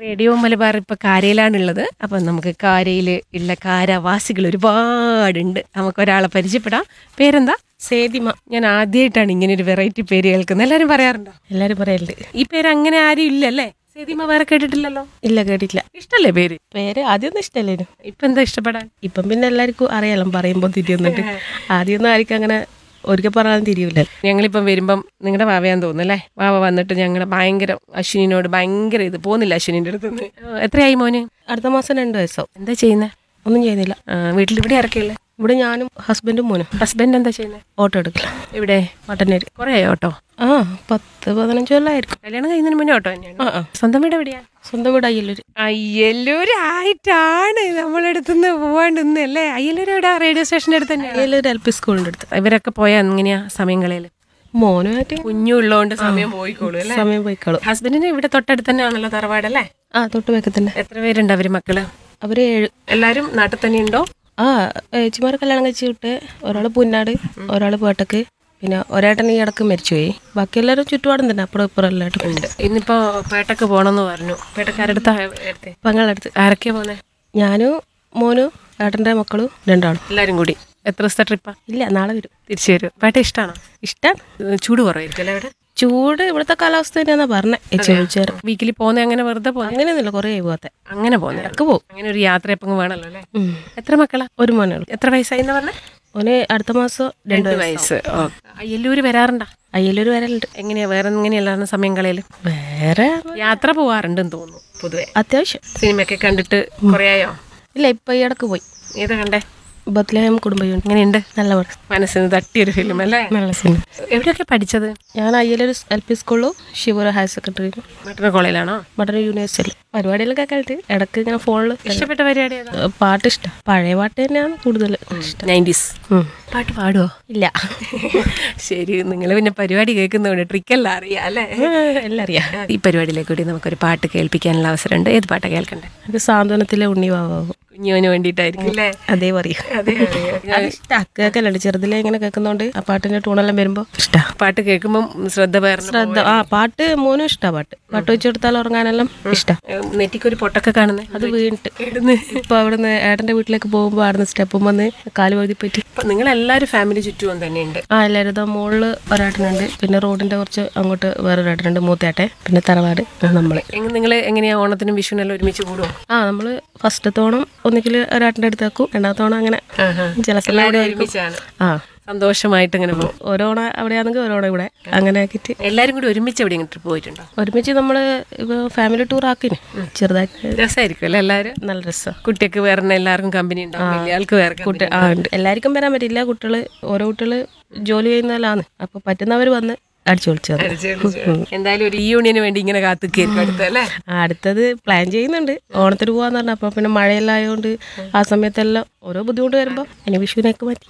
Radio Malabar ഇപ്പൊ കാരയിലാണുള്ളത് അപ്പൊ നമുക്ക് കാരയിൽ ഉള്ള കാരാവാസികൾ ഒരുപാടുണ്ട് നമുക്ക് ഒരാളെ പരിചയപ്പെടാം പേരെന്താ സേതിമ ഞാൻ ആദ്യമായിട്ടാണ് ഇങ്ങനെ ഒരു വെറൈറ്റി പേര് കേൾക്കുന്നത് എല്ലാരും പറയാറുണ്ടോ എല്ലാരും പറയലുണ്ട് ഈ പേര് അങ്ങനെ ആരും ഇല്ലല്ലേ സേതിമ വേറെ കേട്ടിട്ടില്ലല്ലോ ഇല്ല കേട്ടില്ല ഇഷ്ടല്ലേ പേര് പേര് ആദ്യമൊന്നും ഇഷ്ടല്ലേനു ഇപ്പൊ എന്താ ഇഷ്ടപ്പെടാൻ ഇപ്പം പിന്നെ എല്ലാവർക്കും അറിയാലോ പറയുമ്പോൾ തിരിയുന്നുണ്ട് ആദ്യമൊന്നും ആർക്കും അങ്ങനെ ഒരിക്കൽ പറഞ്ഞാലും തിരിയൂല ഞങ്ങളിപ്പം വരുമ്പം നിങ്ങളുടെ വാവയാന്ന് തോന്നുന്നല്ലേ വാവ വന്നിട്ട് ഞങ്ങളുടെ ഭയങ്കര അശ്വിനിനോട് ഭയങ്കര ഇത് പോകുന്നില്ല അശ്വിനിന്റെ അടുത്ത് എത്രയായി മോന് അടുത്ത മാസം രണ്ട് വയസ്സാവും എന്താ ചെയ്യുന്നത് ഒന്നും ചെയ്യുന്നില്ല വീട്ടിൽ ഇവിടെ ഇറക്കിയില്ലേ ഇവിടെ ഞാനും ഹസ്ബൻഡും മോനും ഹസ്ബൻഡ് എന്താ ചെയ്യുന്നത് ഓട്ടോ എടുക്കില്ല ഇവിടെ മട്ടന്നേര് കുറേ ഓട്ടോ ആ പത്ത് പതിനഞ്ച് കൊല്ലമായിരിക്കും കല്യാണം കഴിയുന്നതിന് മുന്നേ ഓട്ടോ തന്നെയാണ് ആ ആ സ്വന്തം വീട് എവിടെയാ സ്വന്തം വീട് അയ്യല്ലൂര് അയ്യല്ലൂരായിട്ടാണ് നമ്മളടുത്തുനിന്ന് പോവാണ്ട് അല്ലേ അയ്യല്ലൂർ എവിടെ റേഡിയോ സ്റ്റേഷന്റെ അടുത്ത് തന്നെയാണ് അയ്യല്ലൂർ എൽ പി സ്കൂളിൻ്റെ അടുത്ത് ഇവരൊക്കെ പോയാ എങ്ങനെയാ സമയം കളയല് മോനുമായിട്ട് കുഞ്ഞു ഉള്ളതുകൊണ്ട് സമയം പോയിക്കോളൂ അല്ലേ സമയം പോയിക്കളും ഹസ്ബൻഡിന് ഇവിടെ തൊട്ടടുത്ത് തന്നെയാണല്ലോ തറവാടല്ലേ ആ തൊട്ട് വെക്കത്തന്നെ എത്ര പേരുണ്ട് അവര് മക്കള് അവര് ഏഴ് എല്ലാരും നാട്ടിൽ തന്നെ ഉണ്ടോ ആ ഏച്ചിമാരെ കല്യാണം കഴിച്ച് വിട്ട് ഒരാൾ പുന്നാട് ഒരാൾ പേട്ടക്ക് പിന്നെ ഒരേട്ടൻ ഈ ഇടക്ക് മരിച്ചുപോയി ബാക്കി എല്ലാവരും ചുറ്റുപാടും തന്നെ അപ്പുറം ഇപ്പുറം എല്ലായിട്ടും ഉണ്ട് ഇന്നിപ്പോ പേട്ടക്ക് പോണെന്ന് പറഞ്ഞു പേട്ടക്കാരടുത്ത എടുത്തേ പങ്ങളടുത്ത് ആരൊക്കെയാ പോന്നെ ഞാനും മോനും ഏട്ടൻ്റെ മക്കളും രണ്ടാളും എല്ലാരും കൂടി എത്ര ദിവസത്തെ ട്രിപ്പാ ഇല്ല നാളെ വരും തിരിച്ചു വരും പേട്ട ഇഷ്ടമാണോ ഇഷ്ടം ചൂട് കുറവായിരിക്കും അല്ലേ അവിടെ ചൂട് ഇവിടുത്തെ കാലാവസ്ഥ തന്നെയാന്നാ പറഞ്ഞേ ഏച്ചി വിളിച്ചേരം വീക്കിലി പോകുന്ന അങ്ങനെ വെറുതെ പോകുന്ന അങ്ങനെയൊന്നുമില്ല കുറേ ആയി പോകാത്തെ അങ്ങനെ പോകുന്ന ഇടക്ക് പോവും അങ്ങനെ ഒരു യാത്ര എപ്പം വേണമല്ലോ അല്ലേ ഉം. എത്ര മക്കളാ ഒരു മോനേ ഉള്ളൂ എത്ര വയസ്സായി എന്ന് പറഞ്ഞ ഓന് അടുത്ത മാസം രണ്ട് വയസ്സ് വയസ്സ് അയ്യല്ലൂര് വരാറുണ്ടാ അയ്യലൊരു വരലുണ്ട് എങ്ങനെയാ വേറെ എങ്ങനെയല്ലായിരുന്നു സമയം കളയല് വേറെ യാത്ര പോവാറുണ്ടെന്ന് തോന്നുന്നു പൊതുവെ അത്യാവശ്യം സിനിമയൊക്കെ കണ്ടിട്ട് കുറേ ആയോ ഇല്ല ഇപ്പൊ ഈ ഇടക്ക് പോയി ഏതാ കണ്ടേ ബത്ലഹേം കുടുംബയൂണിറ്റ് എങ്ങനെയുണ്ട് നല്ല പടം മനസ്സിന് തട്ടിയൊരു ഫിലിം അല്ലേ നല്ല സിനിമ എവിടെയൊക്കെ പഠിച്ചത് ഞാൻ അയ്യലൊരു എൽ പി സ്കൂളിലും ശിവര ഹയർ സെക്കൻഡറിയിലും മറ്റൊരു കോളേജിലാണോ മട്ടൺ യൂണിവേഴ്സിറ്റിയിൽ പരിപാടികളൊക്കെ കേട്ട് ഇടക്ക് ഇങ്ങനെ ഫോണിൽ ഇഷ്ടപ്പെട്ട പരിപാടി ഏതാ പാട്ട് ഇഷ്ടം പഴയ പാട്ട് തന്നെയാണ് കൂടുതൽ ഇഷ്ടം നയൻറ്റീസ് ഉം. പാട്ട് പാടുവോ ഇല്ല ശരി നിങ്ങൾ പിന്നെ പരിപാടി കേൾക്കുന്നതുകൊണ്ട് ട്രിക്കെല്ലാം അറിയാം അല്ലേ എല്ലാം അറിയാം ഈ പരിപാടിയിലേക്ക് കൂടി നമുക്കൊരു പാട്ട് കേൾപ്പിക്കാനുള്ള അവസരമുണ്ട് ഏത് പാട്ടാ കേൾക്കണ്ടേ അത് സാന്ത്വനത്തിലെ ഉണ്ണി വാവാവും കുഞ്ഞുവിന് വേണ്ടിയിട്ടായിരിക്കും അല്ലേ അതേ പറയൂ അതെ അത് ഇഷ്ടം കേൾക്കലുണ്ട് ചെറുതിലെ ഇങ്ങനെ കേൾക്കുന്നോണ്ട് ആ പാട്ടിന്റെ ടൂണെല്ലാം വരുമ്പോ ഇഷ്ടാ പാട്ട് കേൾക്കുമ്പോൾ ശ്രദ്ധ പേർന്ന് ശ്രദ്ധ ആ പാട്ട് മോനും ഇഷ്ടാ പാട്ട് പാട്ട് വെച്ചെടുത്താൽ ഉറങ്ങാനെല്ലാം ഇഷ്ടാ നെറ്റിക്കൊരു പൊട്ടൊക്കെ കാണുന്നത് അത് വീണിട്ട് ഇപ്പൊ അവിടുന്ന് ഏട്ടന്റെ വീട്ടിലേക്ക് പോകുമ്പോ അവിടുന്ന് സ്റ്റെപ്പും വന്ന് കാല് വഴുതി പറ്റി നിങ്ങൾ എല്ലാവരും ഫാമിലി ചുറ്റും തന്നെയുണ്ട് ആ എല്ലാവരും ഇതാ മുകളില് ഒരേട്ടനുണ്ട് പിന്നെ റോഡിന്റെ കുറച്ച് അങ്ങോട്ട് വേറെ ഒരേട്ടനുണ്ട് മൂത്തേട്ടെ പിന്നെ തറവാട് നമ്മള് നിങ്ങൾ എങ്ങനെയാ ഓണത്തിനും വിഷുവിനെല്ലാം ഒരുമിച്ച് കൂടുമോ ആ നമ്മള് ഫസ്റ്റത്തെ ഓണം ഒന്നിക്കൽ ഒരേട്ടൻ്റെ അടുത്താക്കും രണ്ടാമത്തെ ഓണം അങ്ങനെ ചില സ്ഥലം അവിടെ ആയിരിക്കും ഒരുമിച്ചാണ് ആ സന്തോഷമായിട്ട് ഇങ്ങനെ പോകും ഓരോണ അവിടെയാണെങ്കിൽ ഓരോണ ഇവിടെ അങ്ങനെ ആക്കിയിട്ട് എല്ലാരും കൂടി ഒരുമിച്ച് എവിടെ ട്രിപ്പ് പോയിട്ടുണ്ടോ ഒരുമിച്ച് നമ്മൾ ഫാമിലി ടൂർ ആക്കിന് ചെറുതായിട്ട് രസമായിരിക്കും അല്ലേ എല്ലാവരും നല്ല രസം കുട്ടിയൊക്കെ വേറെ എല്ലാവർക്കും കമ്പനി ഉണ്ടാവും വലിയ ആൾക്ക് വേറെ കുട്ടി ആ ഉണ്ട് എല്ലാവർക്കും വരാൻ പറ്റില്ല കുട്ടികൾ ഓരോ കുട്ടികൾ ജോലി ചെയ്യുന്നതിലാണ് അപ്പൊ പറ്റുന്നവർ വന്ന് അടിച്ചു വിളിച്ചു എന്തായാലും ഒരു യൂണിയന് വേണ്ടി ഇങ്ങനെ കാത്തുക്കായിരിക്കും അടുത്ത് അല്ലേ അടുത്തത് പ്ലാൻ ചെയ്യുന്നുണ്ട് ഓണത്തിന് പോവാന്ന് പറഞ്ഞ അപ്പൊ പിന്നെ മഴയെല്ലാം ആയതുകൊണ്ട് ആ സമയത്തെല്ലാം ഓരോ ബുദ്ധിമുട്ട് വരുമ്പോ ഇനി വിഷുവിനൊക്കെ പറ്റി